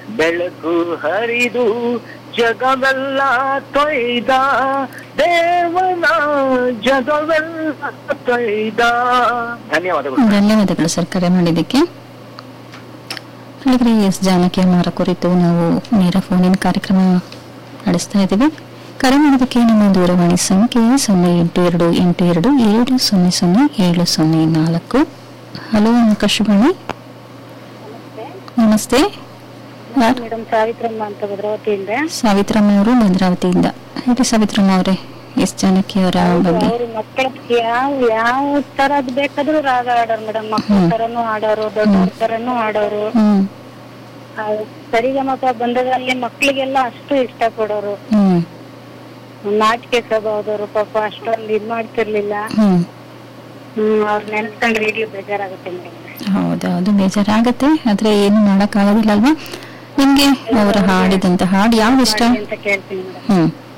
ಬೆಳಕು ಹರಿದು ಜಗವೆಲ್ಲ ತೊಯ್ದ ದೇವನ ಜಗವೆಲ್ಲ ತೊಯ್ದ ಧನ್ಯವಾದಗಳು ಧನ್ಯವಾದಗಳು ಸರ್ ಕರೆ ಮಾಡಿದ್ದಕ್ಕೆ ಹಾಗಾದ್ರೆ ಎಸ್ ಜಾನಕಿ ಅವರ ಕುರಿತು ನಾವು ನೇರ ಫೋನಿನ ಕಾರ್ಯಕ್ರಮ ನಡೆಸ್ತಾ ಇದ್ದೀವಿ ಕರೆ ಮಾಡೋದಕ್ಕೆ ನಮ್ಮ ದೂರವಾಣಿ ಸಂಖ್ಯೆ ಸೊನ್ನೆ ಎಂಟು ಎರಡು ಎಂಟು ಎರಡು ಏಳು ಸೊನ್ನೆ ಸೊನ್ನೆ ಏಳು ಸೊನ್ನೆ ನಾಲ್ಕು ಹಲೋ ಆಕಾಶವಾಣಿ ನಮಸ್ತೆ ಯಾರು ಮೇಡಮ್ ಸಾವಿತ್ರಮ್ಮ ಅಂತ ಭದ್ರಾವತಿಯಿಂದ ಸಾವಿತ್ರಮ್ಮ ಅವರು ಭದ್ರಾವತಿಯಿಂದ ಹೇಳಿ ಸಾವಿತ್ರಮ್ಮ ಅವರೇ ಎಸ್ ಜಾನಕಿ ಅವರ ಬಗ್ಗೆ ಅವ್ರ ಮಕ್ಕಳ ಯಾವ ಯಾವ ತರದ್ ಬೇಕಾದ್ರೂ ರಾಗ ಆಡೋರು ಮೇಡಮ್ ಮಕ್ಕಳ ಹ್ಮ್. ತರನು ಆಡೋರು ದೊಡ್ಡವ್ರ ತರನು ಆಡೋರು ಹ್ಮ್ ಆ ಸರಿಗಮಪ ಬಂದದಲ್ಲಿ ಮಕ್ಳಿಗೆಲ್ಲ ಅಷ್ಟು ಇಷ್ಟ ಪಡೋರು ಹ್ಮ್ ನಾಚಿಕೆ ಸ್ವಭಾವದವರು ಪಾಪ ಅಷ್ಟೊಂದು ಇದ್ ಮಾಡ್ತಿರ್ಲಿಲ್ಲ ಹ್ಮ್ ಹ್ಮ್ ಅವ್ರ ನೆನ್ಸ್ಕೊಂಡ್ರೆ ಈಗ್ಲೂ ಬೇಜಾರಾಗುತ್ತೆ ಮೇಡಮ್ ಹೌದು ಅದು ಬೇಜಾರಾಗತ್ತೆ ಆದ್ರೆ ಏನು ಮಾಡಕ್ ಆಗೋದಿಲ್ಲ ಅಲ್ವಾ ನಿಮ್ಗೆ ಅವರ ಹಾಡಿದಂತ ಹಾಡು ಯಾವ್ದು ಇಷ್ಟ ಅಂತ ಕೇಳ್ತೀನಿ ಮೇಡಮ್ ಹ್ಮ್